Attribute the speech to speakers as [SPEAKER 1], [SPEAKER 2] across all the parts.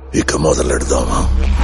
[SPEAKER 1] ఇక మొదలెడదామా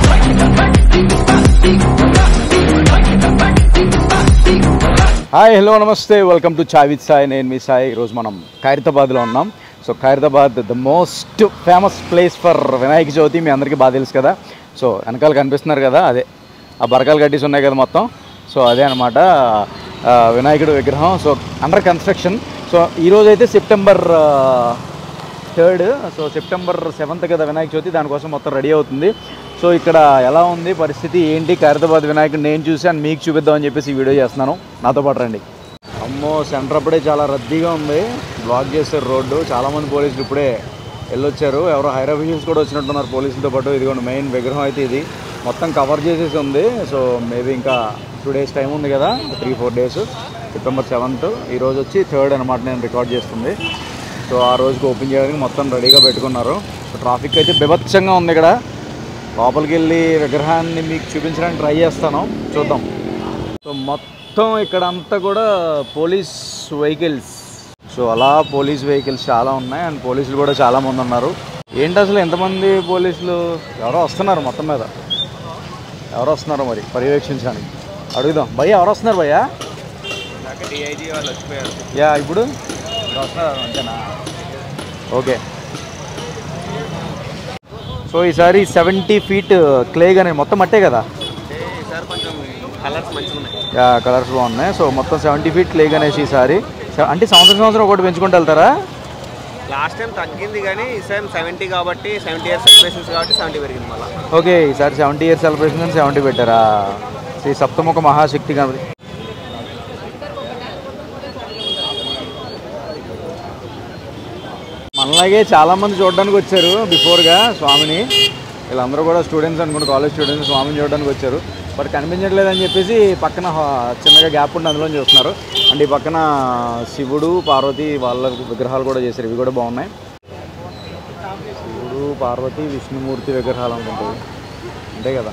[SPEAKER 2] hi hello నమస్తే welcome to chai with Sai నేను మీ సాయి ఈరోజు మనం ఖైరతాబాద్లో ఉన్నాం so Khairatabad the most famous place for Vinayaka Chavithi మీ అందరికీ బాగా తెలుసు కదా సో వెనకాల కనిపిస్తున్నారు కదా అదే ఆ బరకాలు కట్టేసి ఉన్నాయి కదా మొత్తం సో అదే అనమాట వినాయకుడు విగ్రహం సో అండర్ కన్స్ట్రక్షన్ సో ఈరోజు అయితే September third so September seventh కదా వినాయక చవితి దానికోసం మొత్తం రెడీ అవుతుంది సో ఇక్కడ ఎలా ఉంది పరిస్థితి ఏంటి ఖైరతాబాద్ వినాయకుడు నేను చూసి అని మీకు చూపిద్దామని చెప్పేసి ఈ వీడియో చేస్తున్నాను నాతో పాటు రండి అమ్మో సెంటర్ అప్పుడే చాలా రద్దీగా ఉంది బ్లాక్ చేశారు రోడ్డు చాలామంది పోలీసులు ఇప్పుడే వెళ్ళొచ్చారు ఎవరో హైర్ అఫీషియల్స్ కూడా వచ్చినట్టున్నారు పోలీసులతో పాటు ఇదిగోండి మెయిన్ విగ్రహం అయితే ఇది మొత్తం కవర్ చేసేసి ఉంది సో మేబీ ఇంకా టూ డేస్ టైం ఉంది కదా three four days September seventh ఈ రోజు వచ్చి థర్డ్ అనమాట నేను రికార్డ్ చేస్తుంది సో ఆ రోజుకి ఓపెన్ చేయడానికి మొత్తం రెడీగా పెట్టుకున్నారు సో ట్రాఫిక్ అయితే బిభత్సంగా ఉంది ఇక్కడ లోపలికి వెళ్ళి విగ్రహాన్ని మీకు చూపించడానికి ట్రై చేస్తాను చూద్దాం సో మొత్తం ఇక్కడ అంతా కూడా పోలీస్ వెహికల్స్ సో అలా పోలీస్ వెహికల్స్ చాలా ఉన్నాయి అండ్ పోలీసులు కూడా చాలా మంది ఉన్నారు ఏంటి అసలు ఎంతమంది పోలీసులు ఎవరో వస్తున్నారు మొత్తం మీద ఎవరు వస్తున్నారు మరి పర్యవేక్షించడానికి అడుగుదాం భయ్య ఎవరు వస్తున్నారు భయ్యా
[SPEAKER 3] డిఐజీ వాళ్ళు వచ్చిపోయారు
[SPEAKER 2] యా ఇప్పుడు ఇప్పుడు వస్తున్నారు అంతేనా ఓకే సో ఈసారి సెవెంటీ ఫీట్ క్లే కానీ మొత్తం మట్టే కదా
[SPEAKER 3] అంటే ఈసారి కొంచెం కలర్స్ మంచిగా ఉన్నాయి
[SPEAKER 2] యా కలర్స్ బాగున్నాయి సో మొత్తం సెవెంటీ ఫీట్ క్లే గణేష్ ఈసారి సె- అంటే సంవత్సరం సంవత్సరం ఒకటి పెంచుకుంటూ వెళ్తారా
[SPEAKER 3] లాస్ట్ టైం తగ్గింది కానీ ఈసారి సెవెంటీ కాబట్టి సెవెంటీ ఇయర్స్ సెలబ్రేషన్స్ కాబట్టి సెవెంటీ పెరిగింది మళ్ళీ
[SPEAKER 2] ఓకే ఈసారి సెవెంటీ ఇయర్స్ సెలబ్రేషన్ అని సెవెంటీ పెట్టారా శ్రీ సప్తముఖ మహాశక్తి గణపతి మనలాగే చాలా మంది చూడడానికి వచ్చారు బిఫోర్గా స్వామిని వీళ్ళందరూ కూడా స్టూడెంట్స్ అనుకుంటే కాలేజ్ స్టూడెంట్స్ స్వామిని చూడడానికి వచ్చారు బట్ కనిపించట్లేదు అని చెప్పేసి పక్కన హా- చిన్నగా గ్యాప్ ఉండి అందులో చూస్తున్నారు అండ్ ఈ పక్కన శివుడు పార్వతి వాళ్ళ విగ్రహాలు కూడా చేశారు ఇవి కూడా బాగున్నాయి శివుడు పార్వతి విష్ణుమూర్తి విగ్రహాలు అనుకుంటుంది అంతే కదా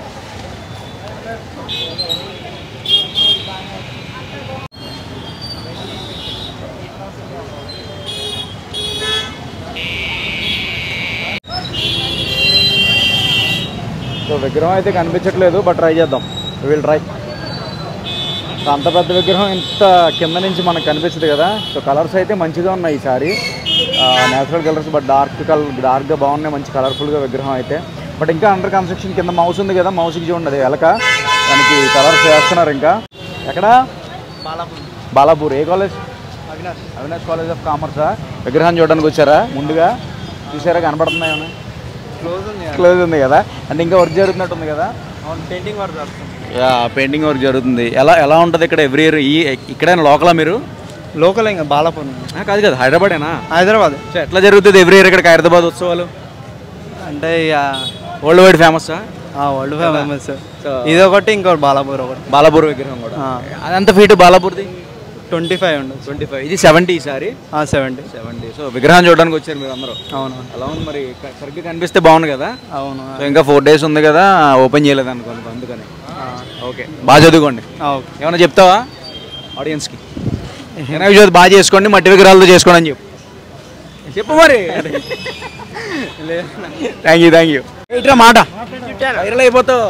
[SPEAKER 2] సో విగ్రహం అయితే కనిపించట్లేదు బట్ ట్రై చేద్దాం విల్ ట్రై సో అంత పెద్ద విగ్రహం ఇంత కింద నుంచి మనకు కనిపిస్తుంది కదా సో కలర్స్ అయితే మంచిగా ఉన్నాయి ఈసారి natural colours but dark colour డార్క్గా బాగున్నాయి మంచి కలర్ఫుల్గా విగ్రహం అయితే బట్ ఇంకా అండర్ కన్స్ట్రక్షన్ కింద మౌస్ ఉంది కదా మౌస్కి చూడండి అది ఎలక దానికి కలర్స్ వేస్తున్నారు ఇంకా ఎక్కడ
[SPEAKER 3] బాలాపూర్
[SPEAKER 2] బాలాపూర్ ఏ college
[SPEAKER 3] Avinash
[SPEAKER 2] Avinash college of కామర్సా విగ్రహం చూడడానికి వచ్చారా ముందుగా చూసారా కనబడుతున్నాయి ఏమైనా
[SPEAKER 3] క్లోజ్ ఉంది
[SPEAKER 2] క్లోజ్ ఉంది కదా అంటే ఇంకా వర్క్ జరుగుతున్నట్టుంది కదా
[SPEAKER 3] అవును పెయింటింగ్ వర్క్ జరుగుతుంది
[SPEAKER 2] యా పెయింటింగ్ వర్క్ జరుగుతుంది ఎలా ఎలా ఉంటుంది ఇక్కడ ఎవ్రీ ఇయర్ ఈ ఇక్కడైనా లోకలా మీరు
[SPEAKER 3] లోకల్ ఇంకా బాలాపూర్
[SPEAKER 2] ఆ, కాదు కదా హైదరాబాదేనా
[SPEAKER 3] హైదరాబాద్
[SPEAKER 2] సో ఎట్లా జరుగుతుంది ఎవ్రీ ఇయర్ ఇక్కడ హైదరాబాద్ ఉత్సవాలు
[SPEAKER 3] అంటే ఇక
[SPEAKER 2] world wide famous
[SPEAKER 3] world famous ఇది ఒకటి ఇంకోటి బాలాపూర్ ఒకటి
[SPEAKER 2] బాలాపూర్ విగ్రహం కూడా అదంత ఫీట్ బాలాపూర్ది
[SPEAKER 3] ట్వంటీ ఫైవ్ ఉండదు
[SPEAKER 2] ట్వంటీ ఫైవ్ ఇది సెవెంటీ ఈసారి
[SPEAKER 3] సెవెంటీ
[SPEAKER 2] సెవెంటీ సో విగ్రహం చూడడానికి వచ్చారు మీరు అందరూ
[SPEAKER 3] అవును
[SPEAKER 2] ఎలా ఉంది మరి క- సరిగ్గా కనిపిస్తే బాగుంది కదా
[SPEAKER 3] అవును
[SPEAKER 2] సో ఇంకా ఫోర్ డేస్ ఉంది కదా ఓపెన్ చేయలేదు అనుకోండి అందుకని ఓకే బాగా చదువుకోండి
[SPEAKER 3] ఓకే
[SPEAKER 2] ఏమైనా చెప్తావా ఆడియన్స్కి వినాయక చవితి బాగా చేసుకోండి మట్టి విగ్రహాలతో చేసుకోండి అని చెప్పు చెప్పు మరి థ్యాంక్ యూ థ్యాంక్ యూ ఇట్రా మాట వైరల్ అయిపోతావు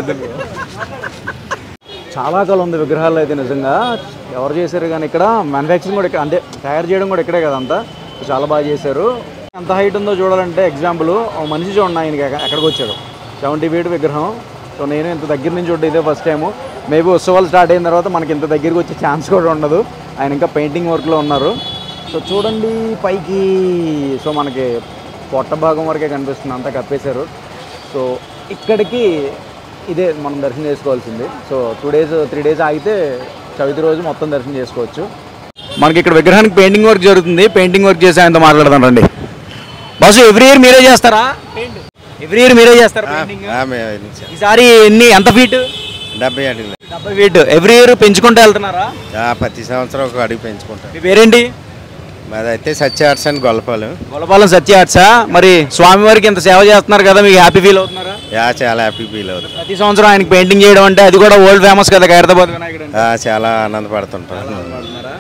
[SPEAKER 2] చాలా కాలం ఉంది విగ్రహాలు అయితే నిజంగా ఎవరు చేశారు కానీ ఇక్కడ మ్యానుఫ్యాక్చరింగ్ కూడా ఇక్కడ అంటే తయారు చేయడం కూడా ఇక్కడే కదా అంతా చాలా బాగా చేశారు ఎంత హైట్ ఉందో చూడాలంటే ఎగ్జాంపుల్ మనిషి చూడండి ఆయనకి ఎక్క- ఎక్కడికి వచ్చాడు సెవెంటీ ఫీట్ విగ్రహం సో నేను ఇంత దగ్గర నుంచి చూడడం ఇదే ఫస్ట్ టైము మేబీ ఉత్సవాలు స్టార్ట్ అయిన తర్వాత మనకి ఇంత దగ్గరికి వచ్చే ఛాన్స్ కూడా ఉండదు ఆయన ఇంకా పెయింటింగ్ వర్క్లో ఉన్నారు సో చూడండి పైకి సో మనకి పొట్ట భాగం వరకే కనిపిస్తుంది అంతా కప్పేశారు సో ఇక్కడికి ఇదే మనం దర్శనం చేసుకోవాల్సింది so two days three days ఆగితే చవితి రోజు మొత్తం దర్శనం చేసుకోవచ్చు మనకి ఇక్కడ విగ్రహానికి పెయింటింగ్ వర్క్ జరుగుతుంది పెయింటింగ్ వర్క్ చేసి ఆయనతో మాట్లాడదాం రండి బాసు ఎవ్రీ ఇయర్ మీరే చేస్తారా ఎవ్రీ ఇయర్ మీరే చేస్తారా పెయింటింగ్ ఈసారి ఎన్ని ఎంత ఫీట్
[SPEAKER 4] డెబ్బై అడుగులు
[SPEAKER 2] డెబ్బై ఫీట్ ఎవ్రీ ఇయర్ పెంచుకుంటూ వెళ్తున్నారా
[SPEAKER 4] ఆ, ప్రతి సంవత్సరం ఒక అడుగు పెంచుకుంటాం
[SPEAKER 2] మీ పేరేంటి
[SPEAKER 4] మాదైతే సత్య ఆర్ట్స్ అండ్ గొల్లపాలెం
[SPEAKER 2] గొల్లపాలెం సత్య ఆర్ట్సా మరి స్వామివారికి ఇంత సేవ చేస్తున్నారు కదా మీకు హ్యాపీ ఫీల్ అవుతున్నారా
[SPEAKER 4] యా చాలా హ్యాపీ ఫీల్ అవుతుంది
[SPEAKER 2] ప్రతి సంవత్సరం ఆయనకి పెయింటింగ్ చేయడం అంటే అది కూడా వరల్డ్ ఫేమస్ కదా ఖైరతాబాద్ వినాయకుడు అంటే
[SPEAKER 4] ఆ, చాలా ఆనందపడుతుంటాం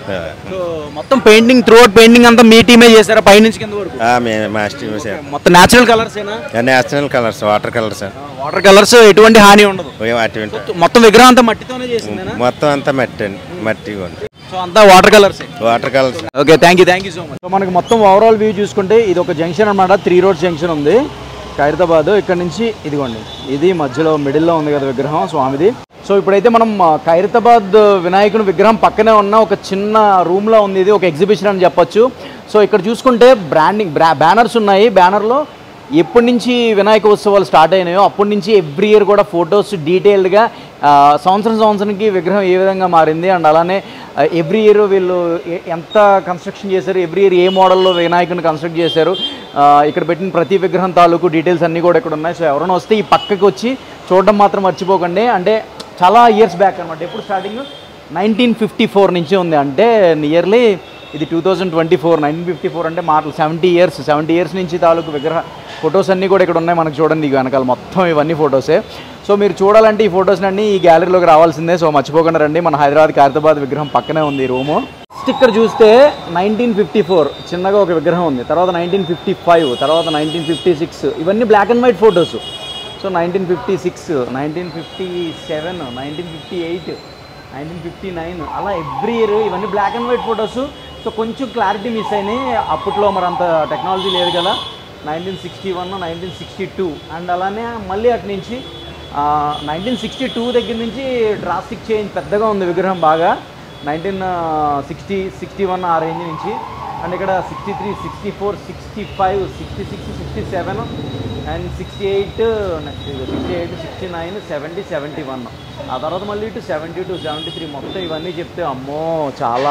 [SPEAKER 4] ఆ.
[SPEAKER 2] సో మొత్తం పెయింటింగ్ త్రూ అవుట్ పెయింటింగ్ అంతా మీ టీమే చేశారా పైనుంచి కింద వరకు
[SPEAKER 4] ఆ, మే- మా టీమ్ సార్
[SPEAKER 2] మొత్తం న్యాచురల్ కలర్స్ ఏనా
[SPEAKER 4] national colours water colours sir
[SPEAKER 2] water colours ఎటువంటి హాని ఉండదు
[SPEAKER 4] ఏం అటువంటి
[SPEAKER 2] మొత్తం విగ్రహం అంతా మట్టితోనే చేసిందేనా
[SPEAKER 4] మొత్తం అంతా మట్టి అండి మట్టి ఉంది
[SPEAKER 2] సో అంతా water colours
[SPEAKER 4] water colours
[SPEAKER 2] okay thank you thank you so much so మనకి మొత్తం ఓవరాల్ వ్యూ చూసుకుంటే ఇది ఒక జంక్షన్ అన్నమాట త్రీ రోడ్స్ జంక్షన్ ఉంది ఖైరతాబాద్ ఇక్కడ నుంచి ఇదిగోండి ఇది మధ్యలో మిడిల్లో ఉంది కదా విగ్రహం స్వామిది సో ఇప్పుడైతే మనం ఆ, ఖైరతాబాద్ వినాయకుని విగ్రహం పక్కనే ఉన్న ఒక చిన్న రూమ్లో ఉంది ఇది ఒక ఎగ్జిబిషన్ అని చెప్పొచ్చు సో ఇక్కడ చూసుకుంటే బ్రాండింగ్ బ్యానర్స్ ఉన్నాయి బ్యానర్లో ఎప్పటి నుంచి వినాయక ఉత్సవాలు స్టార్ట్ అయినాయో అప్పటి నుంచి ఎవ్రీ ఇయర్ కూడా ఫొటోస్ డీటెయిల్డ్గా సంవత్సరం సంవత్సరానికి విగ్రహం ఏ విధంగా మారింది అండ్ అలానే ఎవ్రీ ఇయర్ వీళ్ళు ఎ- ఎంత కన్స్ట్రక్షన్ చేశారు ఎవ్రీ ఇయర్ ఏ మోడల్లో వినాయకుని కన్స్ట్రక్ట్ చేశారు ఆ, ఇక్కడ పెట్టిన ప్రతి విగ్రహం తాలూకు డీటెయిల్స్ అన్నీ కూడా ఇక్కడ ఉన్నాయి సో ఎవరైనా వస్తే ఈ పక్కకి వచ్చి చూడడం మాత్రం మర్చిపోకండి అంటే చాలా ఇయర్స్ బ్యాక్ అనమాట ఎప్పుడు స్టార్టింగ్ నైన్టీన్ ఫిఫ్టీ ఫోర్ నుంచి ఉంది అంటే నియర్లీ ఇది two thousand twenty four nineteen fifty four అంటే మాటలు సెవెంటీ ఇయర్స్ సెవెంటీ ఇయర్స్ నుంచి తాలూకు విగ్రహ ఫొటోస్ అన్నీ కూడా ఇక్కడ ఉన్నాయి మనకు చూడండి ఈ వెనకాల మొత్తం ఇవన్నీ ఫొటోసే సో మీరు చూడాలంటే ఈ ఫొటోస్ అన్ని ఈ గ్యాలరీలోకి రావాల్సిందే సో మర్చిపోకుండా రండి మన హైదరాబాద్ ఖైరతాబాద్ విగ్రహం పక్కనే ఉంది ఈ రూము స్టిక్కర్ చూస్తే నైన్టీన్ ఫిఫ్టీ ఫోర్ చిన్నగా ఒక విగ్రహం ఉంది తర్వాత నైన్టీన్ ఫిఫ్టీ ఫైవ్ తర్వాత నైన్టీన్ ఫిఫ్టీ సిక్స్ ఇవన్నీ black and white photos so nineteen fifty six nineteen fifty seven nineteen fifty eight nineteen fifty nine అలా ఎవ్రీ ఇయర్ ఇవన్నీ black and white photos so కొంచెం క్లారిటీ మిస్ అయినాయి అప్పట్లో మరి అంత technology లేదు కదా nineteen sixty one nineteen sixty two and అలానే మళ్ళీ అటు నుంచి నైన్టీన్ సిక్స్టీ టూ దగ్గర నుంచి డ్రాస్టిక్ చేంజ్ పెద్దగా ఉంది విగ్రహం బాగా నైన్టీన్ సిక్స్టీ సిక్స్టీ వన్ ఆ రేంజ్ నుంచి అండ్ ఇక్కడ sixty three sixty four sixty five sixty six sixty seven and sixty eight sixty eight sixty nine seventy seventy one ఆ తర్వాత మళ్ళీ ఇటు సెవెంటీ టూ సెవెంటీ త్రీ మొత్తం ఇవన్నీ చెప్తే అమ్మో చాలా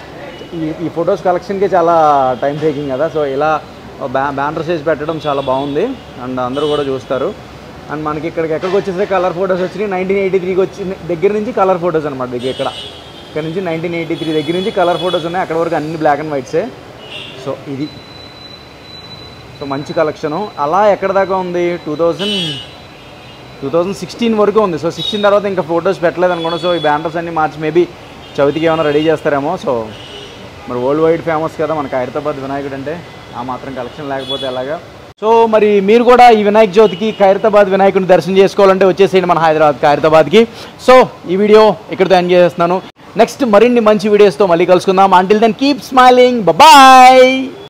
[SPEAKER 2] ఈ ఈ ఫొటోస్ కలెక్షన్కి చాలా టైం టేకింగ్ కదా సో ఇలా బ్యా బ్యానర్ సైజ్ పెట్టడం చాలా బాగుంది అండ్ అందరూ కూడా చూస్తారు అండ్ మనకి ఇక్కడికి ఎక్కడికి వచ్చేసరికి కలర్ ఫొటోస్ వచ్చినాయి నైన్టీన్ ఎయిటీ త్రీకి వచ్చిన దగ్గర నుంచి కలర్ ఫొటోస్ అనమాట ఇది ఇక్కడ ఇక్కడ నుంచి నైన్టీన్ ఎయిటీ త్రీ దగ్గర నుంచి కలర్ ఫొటోస్ ఉన్నాయి అక్కడ వరకు అన్ని బ్లాక్ అండ్ వైట్సే సో ఇది సో మంచి కలెక్షను అలా ఎక్కడ దాకా ఉంది two thousand two thousand sixteen వరకు ఉంది సో సిక్స్టీన్ తర్వాత ఇంకా ఫొటోస్ పెట్టలేదు అనుకోండి సో ఈ బ్యానర్స్ అన్ని మార్చి మేబీ చవితికి ఏమైనా రెడీ చేస్తారేమో సో మరి వరల్డ్ వైడ్ ఫేమస్ కదా మనకి హైదరాబాద్ వినాయకుడు అంటే ఆ మాత్రం కలెక్షన్ లేకపోతే ఎలాగా సో మరి మీరు కూడా ఈ వినాయక జ్యోతికి ఖైరతాబాద్ వినాయకుడిని దర్శనం చేసుకోవాలంటే వచ్చేసేయండి మన హైదరాబాద్ ఖైరతాబాద్కి సో ఈ వీడియో ఇక్కడితో ఎండ్ చేస్తున్నాను నెక్స్ట్ మరిన్ని మంచి వీడియోస్తో మళ్ళీ కలుసుకుందాం until then keep smiling bye